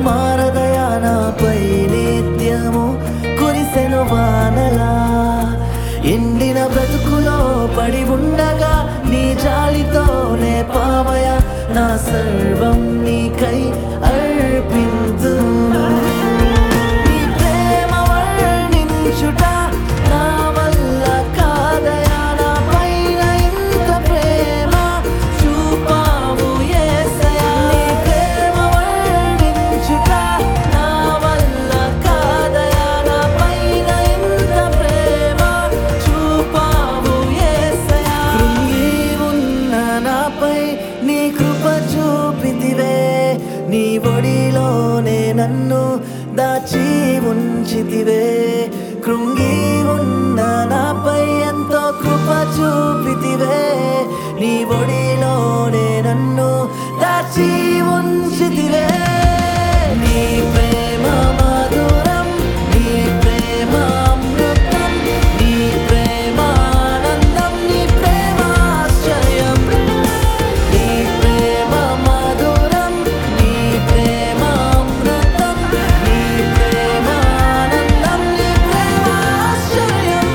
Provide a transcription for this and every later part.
మారదయా నాపై నిత్యము కురిసెను వానలా ఎండిన బ్రతుకులో పడి ఉండగా నీ జాలితోనే పావయ నా సర్వం నీకై అర్పింతును నీ ప్రేమ వర్ణించుట నా వల్ల కాదయా నా పైన ఇంత ప్రేమ చూపావు యేసయ్యా నీ ప్రేమ వర్ణించుట నా వల్ల కాదయా నా పైన ఇంత ప్రేమ చూపావు యేసయ్యా కృంగి ఉన్న నాపై నీ కృప చూపితివే నీ ఒడిలోనే నన్ను దాచి ఉంచితివే కృంగి ఉన్న నాపై ఎంతో కృప చూపితివే నీ ఒడిలోనే నన్ను దాచి ఉంచితివే నీ ప్రేమ మధురం నీ ప్రేమ అమృతం నీ ప్రేమ ఆనందం నీ ప్రేమ ఆశ్చర్యం నీ ప్రేమ మధురం నీ ప్రేమ అమృతం నీ ప్రేమ ఆనందం నీ ప్రేమ ఆశ్చర్యం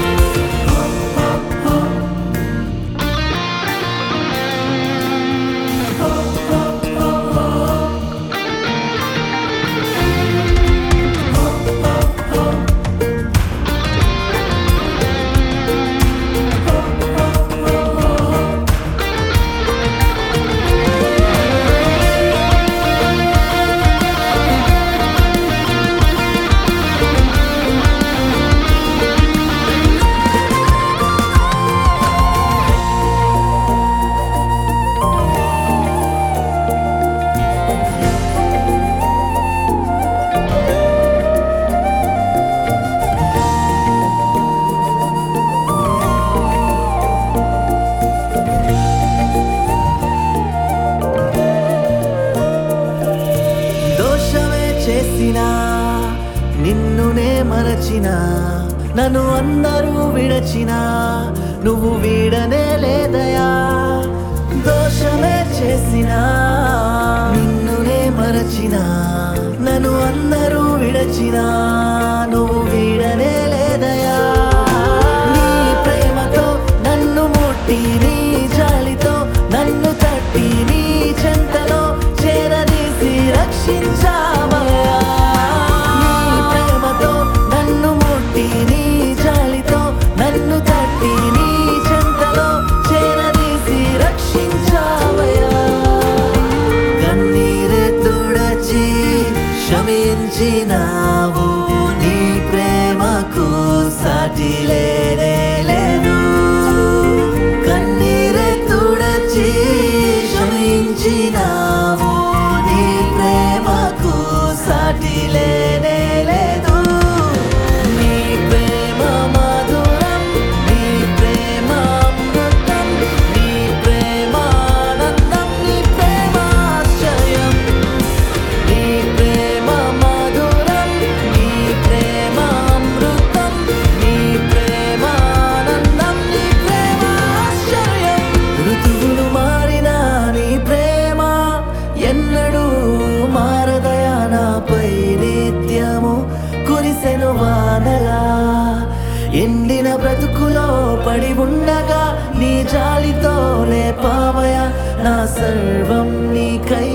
దోషమే చేసినా నిన్నునే మరచిన నన్ను అందరూ విడచినా నువ్వు వీడనే లేదయా దోషమే చేసినా నిన్నునే మరచిన నన్ను అందరూ విడచినా నువ్వు వీడనే లేదయా నీ ప్రేమతో నన్ను ముట్టి నీ జాలితో నన్ను తట్టి నీ చెంతలో చేరదీసి రక్షించావయ్యా నీ ప్రేమతో నన్ను ముట్టి నీ జాలితో నన్ను తట్టి నీ చెంతలో చేరదీసి రక్షించావయ్యా కన్నీరు తుడచి క్షమించినావు నీ ప్రేమకు సాటి లేనే లేదు కన్నీరు తుడచి క్షమించినావు నీ ప్రేమకు సాటి లేనే లేదు నీ ప్రేమ మధురం నీ ప్రేమ అమృతం నీ ప్రేమ ఆనందం నీ ప్రేమ ఆశ్చర్యం నీ ప్రేమ మధురం నీ ప్రేమ అమృతం నీ ప్రేమ ఆనందం నీ ప్రేమ ఆశ్చర్యం ఋతువులు మారినా నీ ప్రేమ ఎన్నడూ మారదయా నాపై నిత్యము కురిసెను వానలా ఎండిన బ్రతుకులో పడి ఉండగా నీ జాలితోనే పావయ నా సర్వం నీకై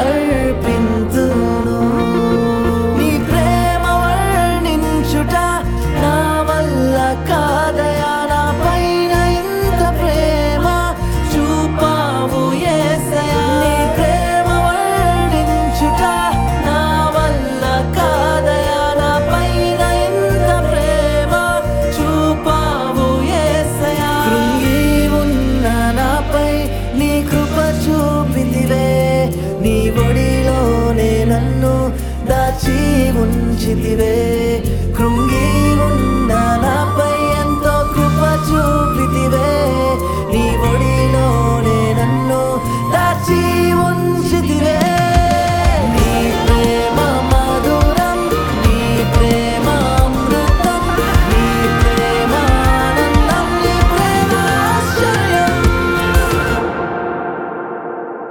అర్పింతును నీ ప్రేమ వర్ణించుట నా వల్ల కాదయా నా పైన ఇంత ప్రేమ చూపావు యేసయ్యా నీ ప్రేమ వర్ణించుట నా వల్ల కాదయా నా పైన ఇంత ప్రేమ చూపావు యేసయ్యా కృంగి ఉన్న నాపై నీ కృప చూపితివే నీ ఒడిలోనే నన్ను దాచి ఉంచితివే